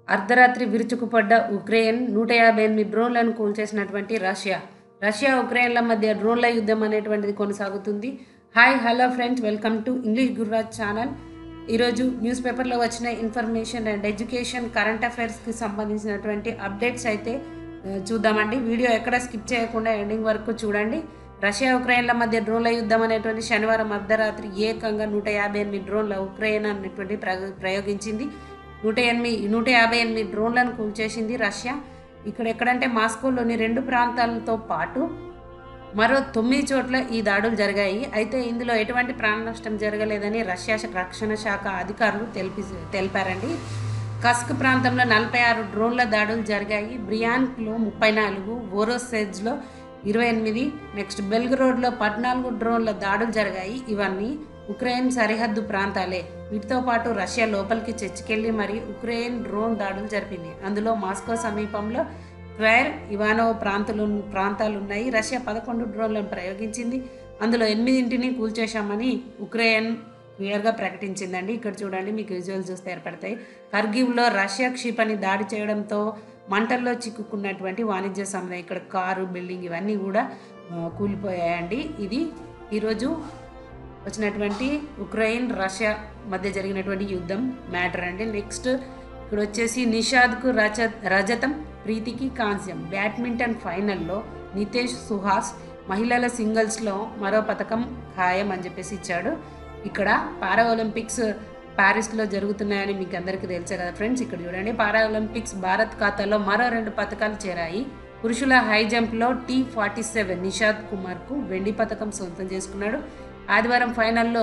అర్ధరాత్రి విరుచుకుపడ్డ ఉక్రెయిన్ నూట యాభై ఎనిమిది డ్రోన్లను కూల్చేసినటువంటి రష్యా రష్యా ఉక్రెయిన్ల మధ్య డ్రోన్ల యుద్ధం అనేటువంటిది కొనసాగుతుంది hi hello friends welcome to English Gururaj channel ఈరోజు న్యూస్ పేపర్లో వచ్చిన ఇన్ఫర్మేషన్ అండ్ ఎడ్యుకేషన్ కరెంట్ అఫైర్స్కి సంబంధించినటువంటి అప్డేట్స్ అయితే ఆ, చూద్దామండి వీడియో ఎక్కడ స్కిప్ చేయకుండా ఎండింగ్ వరకు చూడండి రష్యా ఉక్రెయిన్ల మధ్య డ్రోన్ల యుద్ధం అనేటువంటి శనివారం అర్ధరాత్రి ఏకంగా నూట యాభై ఎనిమిది డ్రోన్ల ఉక్రెయిన్ అనేటువంటి ప్రయో- ప్రయోగించింది నూట ఎనిమిది నూట యాభై ఎనిమిది డ్రోన్లను కూల్చేసింది రష్యా ఇక్కడ ఎక్కడంటే మాస్కోలోని రెండు ప్రాంతాలతో పాటు మరో తొమ్మిది చోట్ల ఈ దాడులు జరిగాయి అయితే ఇందులో ఎటువంటి ప్రాణ నష్టం జరగలేదని రష్యా రక్షణ శాఖ అధికారులు తెలిపి తెలిపారండి కస్క్ ప్రాంతంలో నలభై ఆరు డ్రోన్ల దాడులు జరిగాయి బ్రియాన్క్లో ముప్పై నాలుగు వోరోసెజ్లో ఇరవై ఎనిమిది నెక్స్ట్ బెల్గ్రోడ్లో పద్నాలుగు డ్రోన్ల దాడులు జరిగాయి ఇవన్నీ ఉక్రెయిన్ సరిహద్దు ప్రాంతాలే వీటితో పాటు రష్యా లోపలికి చర్చికెళ్లి మరి ఉక్రెయిన్ డ్రోన్ దాడులు జరిపింది అందులో మాస్కో సమీపంలో ట్వైర్ ఇవానో ప్రాంతాలు ప్రాంతాలు ఉన్నాయి రష్యా పదకొండు డ్రోన్లను ప్రయోగించింది అందులో ఎనిమిదింటిని కూల్చేశామని ఉక్రెయిన్ క్లియర్గా ప్రకటించిందండి ఇక్కడ చూడండి మీకు విజువల్ చూస్తే ఏర్పడతాయి కర్గివ్లో రష్యా క్షిపణి దాడి చేయడంతో మంటల్లో చిక్కుకున్నటువంటి వాణిజ్య సముదాయం ఇక్కడ కారు బిల్డింగ్ ఇవన్నీ కూడా ఆ, కూలిపోయాయండి ఇది ఈరోజు వచ్చినటువంటి ఉక్రెయిన్ రష్యా మధ్య జరిగినటువంటి యుద్ధం మ్యాటర్ అండి నెక్స్ట్ ఇక్కడ వచ్చేసి నిషాద్కు రజ రజతం ప్రీతికి కాంస్యం బ్యాడ్మింటన్ ఫైనల్లో నితేష్ సుహాస్ మహిళల సింగిల్స్లో మరో పథకం ఖాయం అని చెప్పేసి ఇచ్చాడు ఇక్కడ పారా ఒలింపిక్స్ ప్యారిస్లో జరుగుతున్నాయని మీకు అందరికీ తెలుసే కదా ఫ్రెండ్స్ ఇక్కడ చూడండి పారా ఒలింపిక్స్ భారత్ ఖాతాలో మరో రెండు పథకాలు చేరాయి పురుషుల హై జంప్లో టీ ఫార్టీ సెవెన్ నిషాద్ కుమార్కు వెండి పథకం సొంతం చేసుకున్నాడు ఆదివారం ఫైనల్లో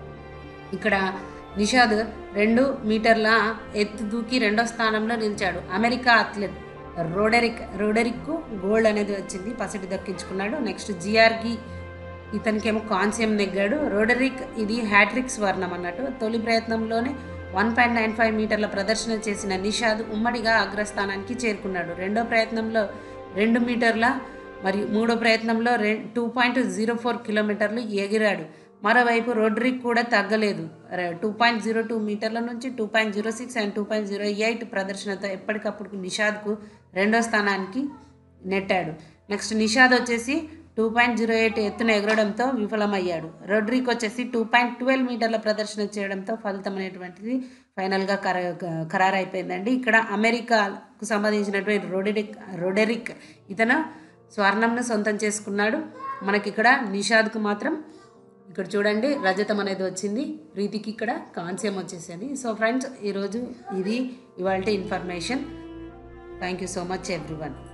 ఇక్కడ నిషాద్ రెండు మీటర్ల ఎత్తు దూకి రెండో స్థానంలో నిలిచాడు అమెరికా అథ్లెట్ రోడరిక్ రోడరిక్కు గోల్డ్ అనేది వచ్చింది పసిడి దక్కించుకున్నాడు నెక్స్ట్ జిఆర్గి ఇతనికేమో కాన్సియం నెగ్గాడు రోడరిక్ ఇది హ్యాట్రిక్ స్వర్ణం అన్నట్టు తొలి ప్రయత్నంలోనే వన్ పాయింట్ నైన్ ఫైవ్ మీటర్ల ప్రదర్శన చేసిన నిషాద్ ఉమ్మడిగా అగ్రస్థానానికి చేరుకున్నాడు రెండో ప్రయత్నంలో రెండు మీటర్ల మరియు మూడో ప్రయత్నంలో రె టూ పాయింట్ జీరో ఫోర్ కిలోమీటర్లు ఎగిరాడు మరోవైపు రోడ్రిక్ కూడా తగ్గలేదు టూ పాయింట్ జీరో టూ మీటర్ల నుంచి two point zero six and two point zero eight ప్రదర్శనతో ఎప్పటికప్పుడు నిషాద్కు రెండో స్థానానికి నెట్టాడు నెక్స్ట్ నిషాద్ వచ్చేసి టూ పాయింట్ జీరో ఎయిట్ ఎత్తున ఎగరడంతో విఫలమయ్యాడు రోడ్రిక్ వచ్చేసి టూ పాయింట్ ట్వెల్వ్ మీటర్ల ప్రదర్శన చేయడంతో ఫలితం అనేటువంటిది ఫైనల్గా ఖరా ఖరారైపోయిందండి ఇక్కడ అమెరికాకు సంబంధించినటువంటి రోడెరిక్ రోడెరిక్ ఇతను స్వర్ణంను సొంతం చేసుకున్నాడు మనకి ఇక్కడ నిషాద్కు మాత్రం ఇక్కడ చూడండి రజతం అనేది వచ్చింది ప్రీతికి ఇక్కడ కాంస్యం వచ్చేసింది సో ఫ్రెండ్స్ ఈరోజు ఇది ఇవాళ information thank you so much everyone